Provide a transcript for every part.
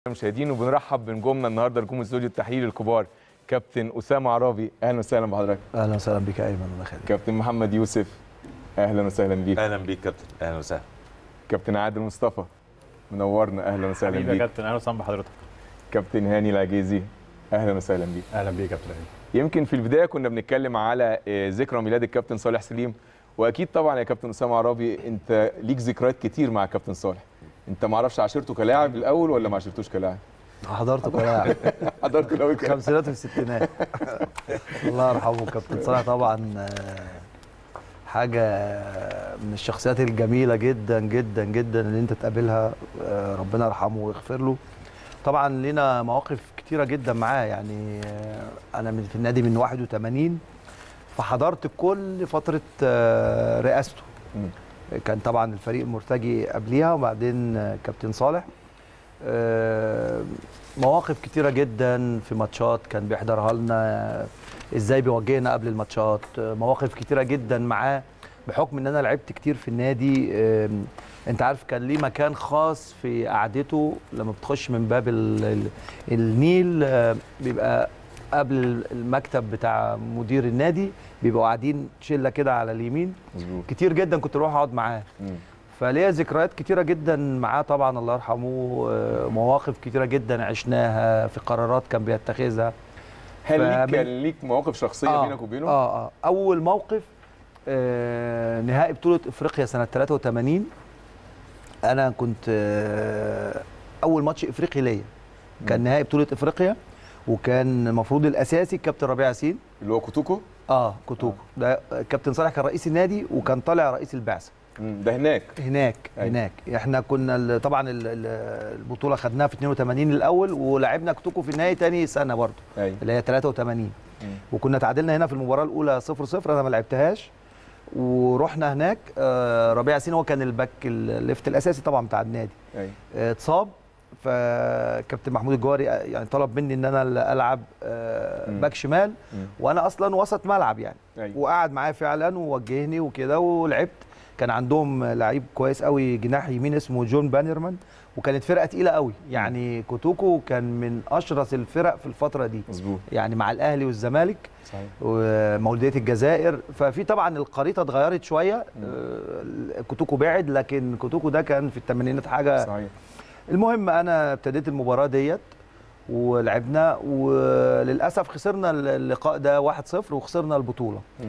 مشاهدين وبنرحب بنجومنا النهارده نجوم استوديو التحليل الكبار كابتن اسامه عرابي اهلا وسهلا بحضرتك اهلا وسهلا بك يا ايمن الله يخليك كابتن محمد يوسف اهلا وسهلا بيك اهلا بيك كابتن اهلا وسهلا كابتن عادل مصطفى منورنا اهلا وسهلا حبيبي يا بيك كابتن اهلا وسهلا بحضرتك كابتن هاني العجيزي اهلا وسهلا بيك اهلا بيك يا كابتن رهيب يمكن في البدايه كنا بنتكلم على آه، ذكرى ميلاد الكابتن صالح سليم واكيد طبعا يا كابتن اسامه عرابي انت ليك ذكريات كتير مع كابتن صالح انت ما اعرفش عاشرته كلاعب الاول ولا ما عاشرتوش كلاعب حضرت كلها حضرته الاول كلاعب خمسينات والستينات الله يرحمه كابتن صالح طبعا آه، حاجه من الشخصيات الجميله جدا جدا جدا اللي انت تقابلها آه، ربنا يرحمه ويغفر له طبعا لنا مواقف كتيره جدا معاه يعني آه، انا من في النادي من 81 فحضرت كل فتره آه، رئاسته مم. كان طبعا الفريق مرتجي قبليها وبعدين آه، كابتن صالح آه، مواقف كتيرة جدا في ماتشات كان بيحضرها لنا آه، ازاي بيوجهنا قبل الماتشات آه، مواقف كتيرة جدا معاه بحكم ان انا لعبت كتير في النادي آم، انت عارف كان ليه مكان خاص في قعدته لما بتخش من باب ال ال النيل آه، بيبقى قبل المكتب بتاع مدير النادي بيبقوا قاعدين شله كده على اليمين مظبوط كتير جدا كنت اروح اقعد معاه مم. فليا ذكريات كتيرة جدا معاه طبعا الله يرحمه آه، مواقف كتيرة جدا عشناها في قرارات كان بيتخذها هل ليك فمن- كان ليك مواقف شخصيه بينك وبينه؟ اه اه اول موقف آه نهائي بطولة افريقيا سنة 83 انا كنت آه اول ماتش افريقي ليا كان مم. نهائي بطولة افريقيا وكان المفروض الاساسي كابتن ربيع ياسين اللي هو كوتوكو اه كوتوكو ده كابتن صالح كان رئيس النادي وكان طالع رئيس البعثة مم. ده هناك هناك أيوة. هناك احنا كنا ال- طبعا ال- ال- البطوله خدناها في 82 الاول ولعبنا كتوكو في النهائي تاني سنه برضه ايوه اللي هي 83 مم. وكنا تعادلنا هنا في المباراه الاولى 0 0 انا ما لعبتهاش ورحنا هناك آه، ربيع ياسين هو كان الباك الليفت الاساسي طبعا بتاع النادي ايوه آه، اتصاب فكابتن محمود الجوهري آه، يعني طلب مني ان انا اللي العب آه، مم. باك شمال مم. وانا اصلا وسط ملعب يعني ايوه وقعد معايا فعلا ووجهني وكده ولعبت كان عندهم لعيب كويس قوي جناح يمين اسمه جون بانيرمان وكانت فرقه تقيله قوي يعني كوتوكو كان من اشرس الفرق في الفتره دي مظبوط يعني مع الاهلي والزمالك صحيح ومولوديه الجزائر ففي طبعا الخريطه اتغيرت شويه آه، كوتوكو بعد لكن كوتوكو ده كان في الثمانينات حاجه صحيح المهم انا ابتديت المباراه ديت ولعبنا وللاسف خسرنا اللقاء ده 1-0 وخسرنا البطوله مم.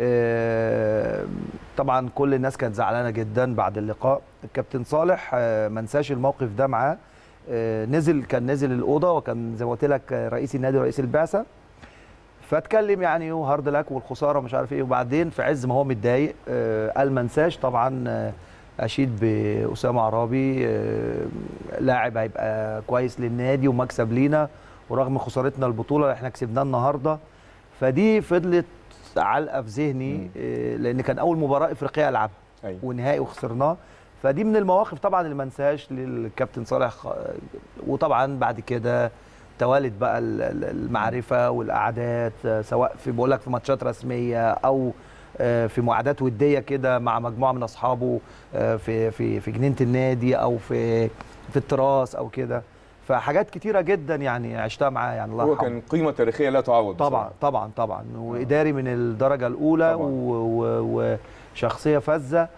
آه، طبعا كل الناس كانت زعلانه جدا بعد اللقاء الكابتن صالح آه، ما انساش الموقف ده معاه آه، نزل كان نزل الاوضه وكان زي ما قلت لك آه، رئيس النادي ورئيس البعثه فاتكلم يعني وهارد لك والخساره ومش عارف ايه وبعدين في عز ما هو متضايق آه، قال ما انساش طبعا آه، اشيد باسامه عرابي آه، لاعب هيبقى كويس للنادي ومكسب لينا ورغم خسارتنا البطوله احنا كسبناه النهارده فدي فضلت علقه في ذهني مم. آه، لان كان اول مباراه افريقيه العبها ايوه ونهائي وخسرناه فدي من المواقف طبعا اللي ما انساهاش للكابتن صالح خ- وطبعا بعد كده توالت بقى ال- ال- المعرفه والقعدات آه، سواء في بقول لك في ماتشات رسميه او آه، في معادات وديه كده مع مجموعه من اصحابه آه، في في في جنينه النادي او في في التراس او كده فحاجات كتيره جدا يعني عشتها معاه يعني الله هو يرحمه كان قيمه تاريخيه لا تعوض طبعا بصراحة. طبعا طبعا واداري من الدرجه الاولى طبعاً. و- و- وشخصيه فذه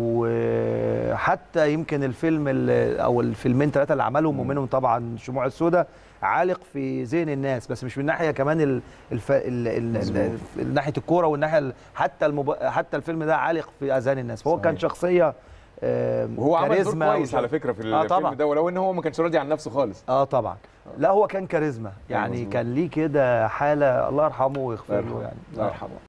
وحتى يمكن الفيلم ال- او الفيلمين ثلاثه اللي عملهم مم. ومنهم طبعا شموع السوداء عالق في ذهن الناس بس مش من ناحيه كمان ال الف... ال... ال... مظبوط. ال... ناحيه الكوره والناحيه ال... حتى المب... حتى الفيلم ده عالق في اذهان الناس فهو صحيح. كان شخصيه آم، وهو عمل دور كاريزما كويس وش- على فكره في آه الفيلم طبعاً. ده ولو ان هو ما كانش راضي عن نفسه خالص اه طبعا لا هو كان كاريزما يعني مظبوط. كان ليه كده حاله الله يرحمه ويغفر الله له يرحمه. يعني الله يرحمه